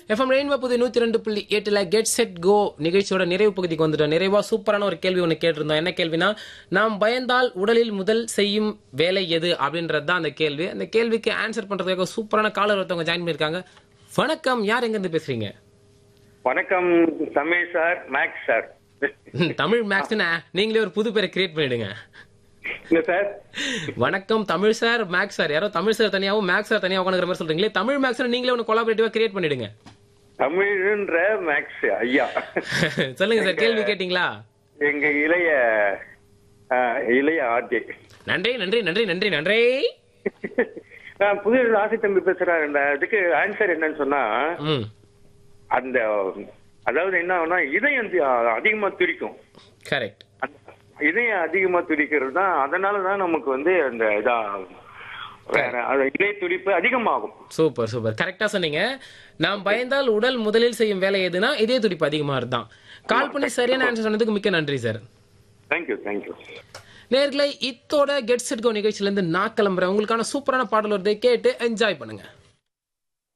FM rainbow புது நூத்தி ரெண்டு புள்ளி எட்டுல கெட் செட் கோ நிகழ்ச்சியோட நிறைவு பகுதிக்கு வந்துட்டோம் நிறைவா சூப்பரான ஒரு கேள்வி ஒன்று கேட்டிருந்தோம் என்ன கேள்வினா நாம் பயந்தால் உடலில் முதல் செய்யும் வேலை எது அப்படின்றது தான் அந்த கேள்வி அந்த கேள்விக்கு ஆன்சர் பண்றதுக்காக சூப்பரான காலர் ஒருத்தவங்க ஜாயின் பண்ணிருக்காங்க வணக்கம் யார் எங்க இருந்து பேசுறீங்க வணக்கம் தமிழ் சார் மேக்ஸ் சார் ம், தமிழ் மேக்ஸ் நீங்களே ஒரு புது பேரை கிரியேட் பண்ணிடுங்க இல்ல சார் வணக்கம் தமிழ் சார் மேக்ஸ் சார் யாரோ தமிழ் சார் தனியாவும் மேக்ஸ் சார் தனியாவும் உட்காந்துக்கிற மாதிரி சொல்றீங்களே தமிழ் மேக்ஸ் நீங்களே ஒன்று கொலாபரேட்டிவா கிரியேட் பண்ணிடுங்க தமிழ்ன்ற மேக்ஸ் ஐயா சொல்லுங்க சார் கேள்வி கேட்டீங்களா எங்க இளைய ஆ, இளைய ஆர்ஜே நன்றி நன்றி நன்றி நன்றி நன்றி நான் புது ஆசை தம்பி பேசுறேன் இந்த இதுக்கு ஆன்சர் என்னன்னு சொன்னா ம் அந்த அதாவது என்ன ஆகும்னா இதயம் தி- அதிகமா துடிக்கும் கரெக்ட் அந்த இதயம் அதிகமா துடிக்கிறது தான் அதனால தான் நமக்கு வந்து அந்த இதா வேற அது இதய துடிப்பு அதிகமாகும் சூப்பர் சூப்பர் கரெக்டா சொன்னீங்க நாம் பயந்தால் உடல் முதலில் செய்யும் வேலை எதுனா இதே துடிப்பு அதிகமா இருந்தான் கால் பண்ணி சரியான ஆன்சர் சொன்னதுக்கு மிக்க நன்றி சார் தேங்க்யூ தேங்க்யூ நேர்களை இத்தோட கெட் செட் கோ நிகழ்ச்சியில இருந்து நான் கிளம்புறேன் உங்களுக்கான சூப்பரான பாடல் வருதை கேட்டு என்ஜாய் பண்ணுங்க